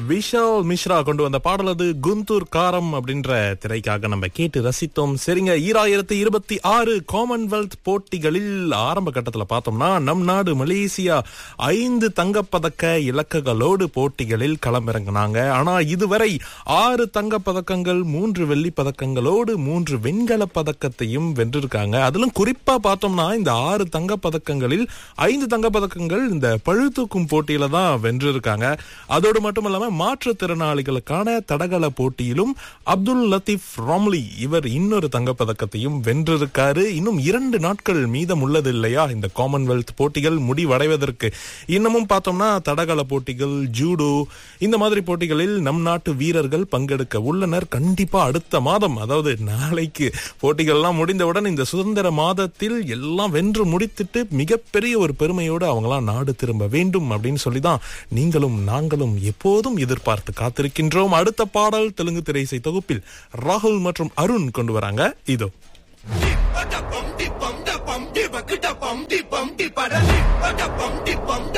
விஷால் மிஸ்ரா கொண்டு வந்த பாடல் அது குந்தூர் காரம் அப்படின்ற திரைக்காக நம்ம கேட்டு ரசித்தோம் சரிங்க ஈராயிரத்தி இருபத்தி ஆறு காமன்வெல்த் போட்டிகளில் ஆரம்ப கட்டத்துல பார்த்தோம்னா நம் நாடு மலேசியா ஐந்து தங்கப்பதக்க இலக்குகளோடு போட்டிகளில் களமிறங்கினாங்க ஆனா இதுவரை ஆறு தங்கப் பதக்கங்கள் மூன்று வெள்ளி பதக்கங்களோடு மூன்று வெண்கல பதக்கத்தையும் வென்றிருக்காங்க அதிலும் குறிப்பா பார்த்தோம்னா இந்த ஆறு தங்கப் பதக்கங்களில் ஐந்து தங்கப் பதக்கங்கள் இந்த பழுதூக்கும் போட்டியில தான் வென்றிருக்காங்க அதோடு மட்டும் இல்லாம மாற்றுத்திறனாளிகளுக்கான தடகள போட்டியிலும் அப்துல் லத்தீப் ராம்லி இவர் இன்னொரு தங்கப்பதக்கத்தையும் வென்றிருக்காரு இன்னும் இரண்டு நாட்கள் மீதம் உள்ளது இல்லையா இந்த காமன்வெல்த் போட்டிகள் முடிவடைவதற்கு இன்னமும் பார்த்தோம்னா தடகள போட்டிகள் ஜூடோ இந்த மாதிரி போட்டிகளில் நம் நாட்டு வீரர்கள் பங்கெடுக்க உள்ளனர் கண்டிப்பா அடுத்த மாதம் அதாவது நாளைக்கு போட்டிகள்லாம் முடிந்தவுடன் இந்த சுதந்திர மாதத்தில் எல்லாம் வென்று முடித்துட்டு மிகப்பெரிய ஒரு பெருமையோடு அவங்களாம் நாடு திரும்ப வேண்டும் அப்படின்னு சொல்லிதான் நீங்களும் நாங்களும் எப்போதும் எதிர்பார்த்து காத்திருக்கின்றோம் அடுத்த பாடல் தெலுங்கு திரைசை தொகுப்பில் ராகுல் மற்றும் அருண் கொண்டு வராங்க இதோ Dip, a da bum, dip, bum, da bum, dip, a good da bum, dip,